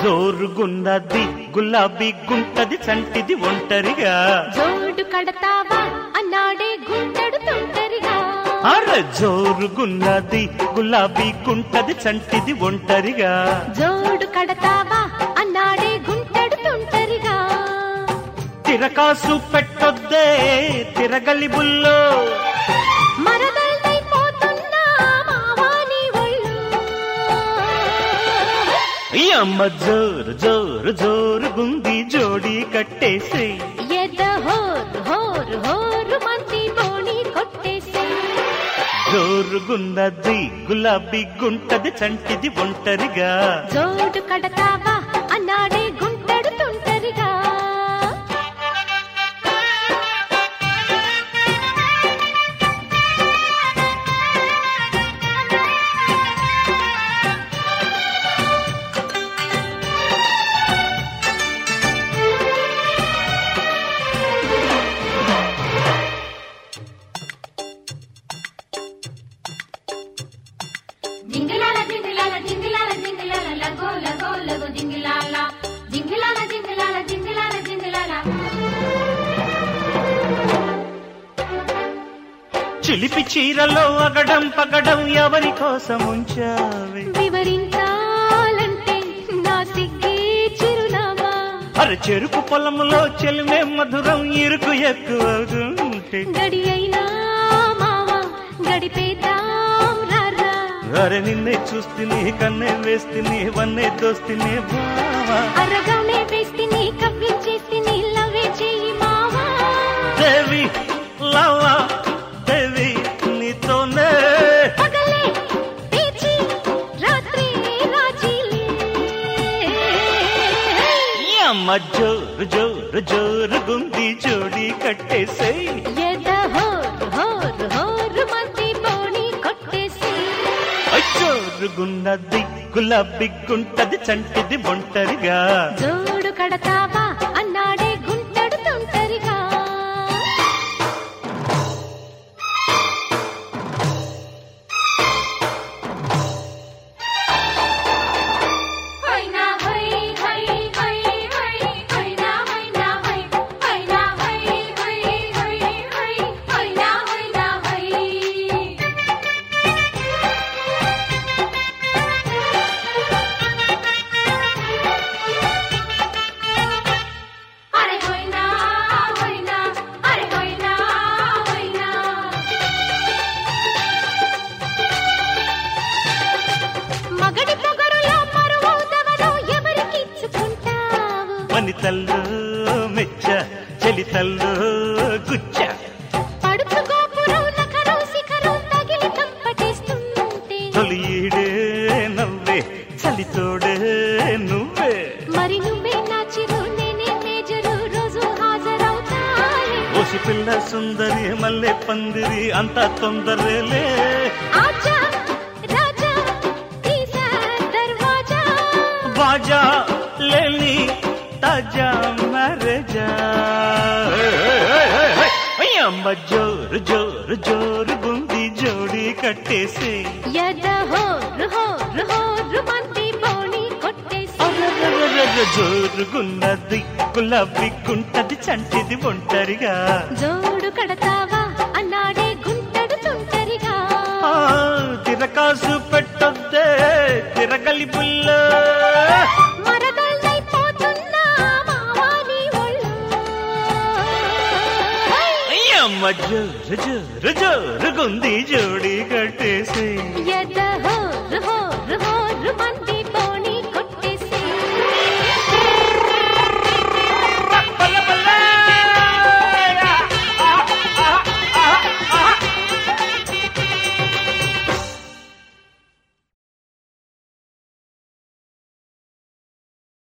జోరుగున్నది గులాబీ గుంటది చంటిది ఒంటరిగా జోడు కడతావా అన్నాడే గుంటడు తుంటరిగా అర జోరుగున్నది గులాబీ గుంటది చంటిది ఒంటరిగా జోడు కడతావా అన్నాడే గుంటడు తుంటరిగా తిరకాసు పెట్టొద్దే తిరగలి బుల్లో మరదల్దైపోతున్నా మావాని ఒళ్ళు ఈ అమ్మ జోరు జోరు జోరుగుంది జోడి కట్టేసి ఎద హోరు హోరు హోరు మంది బోణి కొట్టేసే జోరుగున్నది గులాబీ గుంటది చంటిది ఒంటరిగా జోడు కడతావా అన్నాడే గుంటడు తుంటరిగా జింగిలాల జింగిలాల జింగిలాల జింగిలాల లగో లగో లగో జింగిలాల జింగిలాల జింగిలాల జింగిలాల జింగిలాల చిలిపి చీరలో అగడం పగడం ఎవరి కోసం ఉంచావి వివరించాలంటే నా సిగ్గే చిరునామా అరే చెరుకు పొలంలో చెలిమే మధురం ఇరుకు ఎక్కువవుతుంటే గడి అయినా మావా గడిపేద్దాం రారా అరే నిన్నే చూస్తేనే కన్నే వేస్తేనే వన్నే దోస్తేనే బావా అరగానే వేస్తిని కవ్వించేస్తిని లవే చెయ్యి మావా దేవి లవా దేవి నీతోనే పగలే పేచి రాత్రి రాజీలే ఈ అమ్మ జోరు జోరు జోరు గుంది జోడి కట్టేసేయ్ ఎద హోరు హోరు హోరు మంది బోణి కొట్టేసి జోరుగున్నది గులాబీ గుంటది చంటిది ఒంటరిగా జోడు కడతావా అన్నాడే గుంటడు తుంటరిగా హైనా హై హై హై హై హైనా హైనా హై హైనా హై హై హై హై హైనా హైనా హై అరే హైనా హైనా అరే హైనా హైనా మగడి పొగరులో మరువవుతవను ఎవరికిచ్చుకుంటావు వనితల్లో మెచ్చ చలితల్లో గుచ్చ పడుచు గోపురం నఖరం శిఖరం తగిలి కంపటేస్తుంటే తొలి ఈడే నవ్వే చలితోడే నువ్వే మరి నువ్వే నా చిరు నేనే మేజరు రోజు హాజరవుతాయి ఓసి పిల్ల సుందరి మల్లె పందిరి అంతా తొందరలే ఆజా రాజా తీసా దర్వాజా బాజా లేని తాజా మరజా అమ్మ జోరు జోరు జోరు గుంది జోడి కట్టేసి యద హోరు హోరు హోరు మంది బోణి కొట్టేసి జోరుగున్నది గులాబీ గుంటది చంటిది ఒంటరిగా జోడు కడతావా అన్నాడే గుంటడు తుంటరిగా ఆ, తిరకాసు పెట్టొద్దే తిరగలి బుల్ల మరదల్లైపోతున్నా మావాని ఒళ్ళు అమ్మ జోరు జోరు జోరుగుంది జోడి కట్టేసి యద హోరు హోరు హోరు మంది